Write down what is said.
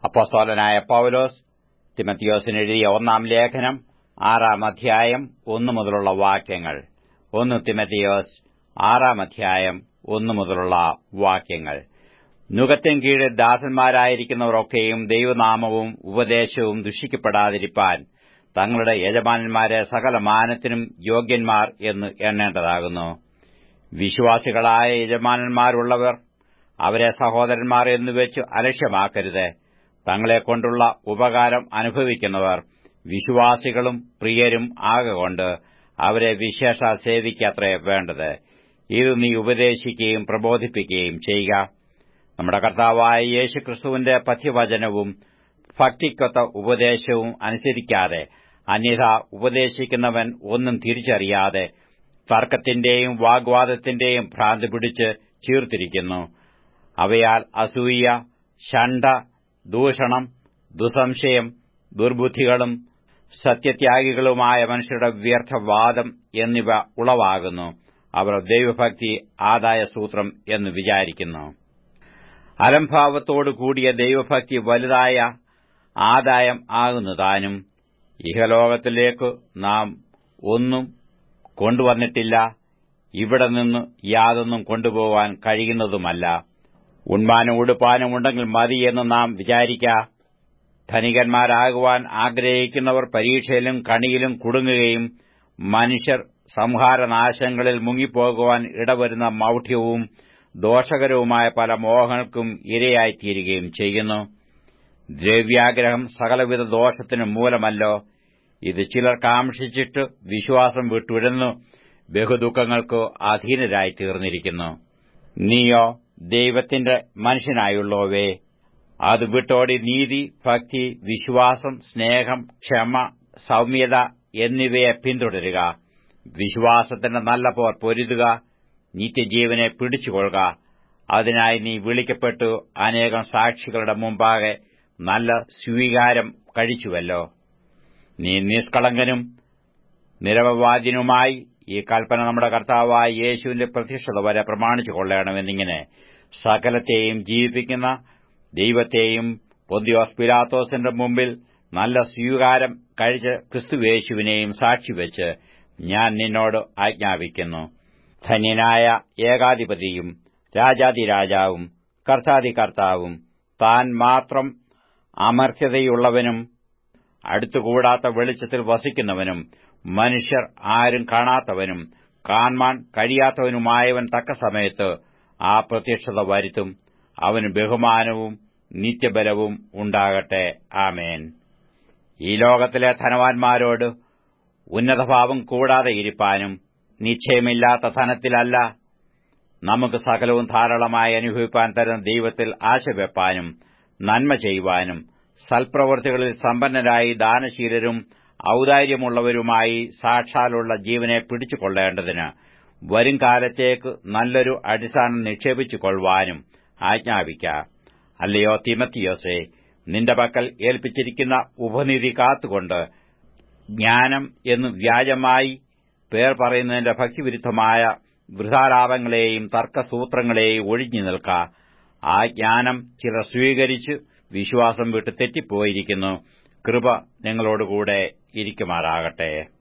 അപ്പോസ്തോലനായ പൌലോസ് തിമത്തിയോസിന് എഴുതിയ ഒന്നാം ലേഖനം ആറാം അധ്യായം ഒന്നു മുതലുള്ള വാക്യങ്ങൾ ഒന്ന് തിമത്തിയോസ് ആറാം അധ്യായം ഒന്നു മുതലുള്ള വാക്യങ്ങൾ നുകത്തിൻ കീഴിൽ ദാസന്മാരായിരിക്കുന്നവരൊക്കെയും ദൈവനാമവും ഉപദേശവും ദുഷിക്കപ്പെടാതിരിപ്പാൻ തങ്ങളുടെ യജമാനന്മാരെ സകല മാനത്തിനും യോഗ്യന്മാർ എന്ന് എണ്ണേണ്ടതാകുന്നു വിശ്വാസികളായ യജമാനന്മാരുള്ളവർ അവരെ സഹോദരന്മാർ എന്നുവെച്ച് അലക്ഷ്യമാക്കരുത് തങ്ങളെക്കൊണ്ടുള്ള ഉപകാരം അനുഭവിക്കുന്നവർ വിശ്വാസികളും പ്രിയരും ആകൊണ്ട് അവരെ വിശേഷ സേവിക്കത്രേ വേണ്ടത് ഇത് നീ ഉപദേശിക്കുകയും പ്രബോധിപ്പിക്കുകയും ചെയ്യുക നമ്മുടെ കർത്താവായ യേശുക്രിസ്തുവിന്റെ പഥ്യവചനവും ഭക്തിക്കൊത്ത ഉപദേശവും അനുസരിക്കാതെ അന്യഥ ഉപദേശിക്കുന്നവൻ ഒന്നും തിരിച്ചറിയാതെ തർക്കത്തിന്റെയും വാഗ്വാദത്തിന്റെയും ഭ്രാന്ത് പിടിച്ച് ചീർത്തിരിക്കുന്നു അവയാൽ അസൂയ ഷണ്ട ദൂഷണം ദുസംശയം ദുർബുദ്ധികളും സത്യത്യാഗികളുമായ മനുഷ്യരുടെ വ്യർത്ഥവാദം എന്നിവ ഉളവാകുന്നു അവർ ദൈവഭക്തി ആദായ സൂത്രം എന്ന് വിചാരിക്കുന്നു അലംഭാവത്തോടു കൂടിയ ദൈവഭക്തി വലുതായ ആദായം ആകുന്നതാനും ഇഹലോകത്തിലേക്ക് നാം ഒന്നും കൊണ്ടുവന്നിട്ടില്ല ഇവിടെ നിന്ന് യാതൊന്നും കൊണ്ടുപോകാൻ കഴിയുന്നതുമല്ല ഉണ്മാനും ഉടുപ്പാനും ഉണ്ടെങ്കിൽ മതി എന്ന് നാം വിചാരിക്ക ധനികന്മാരാകുവാൻ ആഗ്രഹിക്കുന്നവർ പരീക്ഷയിലും കണിയിലും കുടുങ്ങുകയും മനുഷ്യർ സംഹാരനാശങ്ങളിൽ മുങ്ങിപ്പോകുവാൻ ഇടവരുന്ന മൌഢ്യവും ദോഷകരവുമായ പല മോഹങ്ങൾക്കും ഇരയായിത്തീരുകയും ചെയ്യുന്നു ദ്രവ്യാഗ്രഹം സകലവിധ ദോഷത്തിനും മൂലമല്ലോ ഇത് ചിലർ കാംക്ഷിച്ചിട്ട് വിശ്വാസം വിട്ടുവിടുന്നു ബഹുദുഃഖങ്ങൾക്ക് അധീനരായി തീർന്നിരിക്കുന്നു നീയോ ദൈവത്തിന്റെ മനുഷ്യനായുള്ളോവേ അത് വിട്ടോടി നീതി ഭക്തി വിശ്വാസം സ്നേഹം ക്ഷമ സൌമ്യത എന്നിവയെ പിന്തുടരുക വിശ്വാസത്തിന്റെ നല്ല പോർ പൊരുതുക നിത്യജീവനെ പിടിച്ചുകൊള്ളുക അതിനായി നീ വിളിക്കപ്പെട്ടു അനേകം സാക്ഷികളുടെ മുമ്പാകെ നല്ല സ്വീകാരം കഴിച്ചുവല്ലോ നീ നിഷ്കളങ്കനും നിരവവാദ്യനുമായി ഈ കൽപ്പന നമ്മുടെ കർത്താവായ യേശുവിന്റെ പ്രത്യക്ഷത വരെ പ്രമാണിച്ചു കൊള്ളണമെന്നിങ്ങനെ സകലത്തെയും ജീവിപ്പിക്കുന്ന ദൈവത്തെയും പൊന്തിയോസ് പിലാത്തോസിന്റെ മുമ്പിൽ നല്ല സ്വീകാരം കഴിച്ച ക്രിസ്തുവേശുവിനെയും സാക്ഷിവെച്ച് ഞാൻ നിന്നോട് ആജ്ഞാപിക്കുന്നു ധന്യനായ ഏകാധിപതിയും രാജാതിരാജാവും കർത്താതി കർത്താവും താൻ മാത്രം അമർത്യതയുള്ളവനും അടുത്തുകൂടാത്ത വെളിച്ചത്തിൽ വസിക്കുന്നവനും മനുഷ്യർ ആരും കാണാത്തവനും കാണാൻ കഴിയാത്തവനുമായവൻ തക്ക സമയത്ത് ആ പ്രത്യക്ഷത വരുത്തും അവന് ബഹുമാനവും നിത്യബലവും ഉണ്ടാകട്ടെ ആമേൻ ഈ ലോകത്തിലെ ധനവാന്മാരോട് ഉന്നതഭാവം കൂടാതെ ഇരിപ്പാനും നിശ്ചയമില്ലാത്ത ധനത്തിലല്ല നമുക്ക് സകലവും ധാരാളമായി അനുഭവിപ്പാൻ തരുന്ന ദൈവത്തിൽ ആശവെപ്പാനും നന്മ ചെയ്യുവാനും സൽപ്രവൃത്തികളിൽ സമ്പന്നരായി ദാനശീലരും ഔദാര്യമുള്ളവരുമായി സാക്ഷാലുള്ള ജീവനെ പിടിച്ചുകൊള്ളേണ്ടതിന് വരും കാലത്തേക്ക് നല്ലൊരു അടിസ്ഥാനം നിക്ഷേപിച്ചുകൊള്ളുവാനും ആജ്ഞാപിക്ക അല്ലയോ തിമത്തിയോസെ നിന്റെ പക്കൽ ഏൽപ്പിച്ചിരിക്കുന്ന ഉപനിധി കാത്തുകൊണ്ട് ജ്ഞാനം എന്ന് വ്യാജമായി പേർ പറയുന്നതിന്റെ ഭക്തിവിരുദ്ധമായ വൃഥാലാപങ്ങളെയും തർക്കസൂത്രങ്ങളെയും ഒഴിഞ്ഞു നിൽക്ക ആ ജ്ഞാനം ചിലർ സ്വീകരിച്ച് വിശ്വാസം വിട്ട് തെറ്റിപ്പോയിരിക്കുന്നു കൃപ നിങ്ങളോടുകൂടെ ഇരിക്കുമാറാകട്ടെ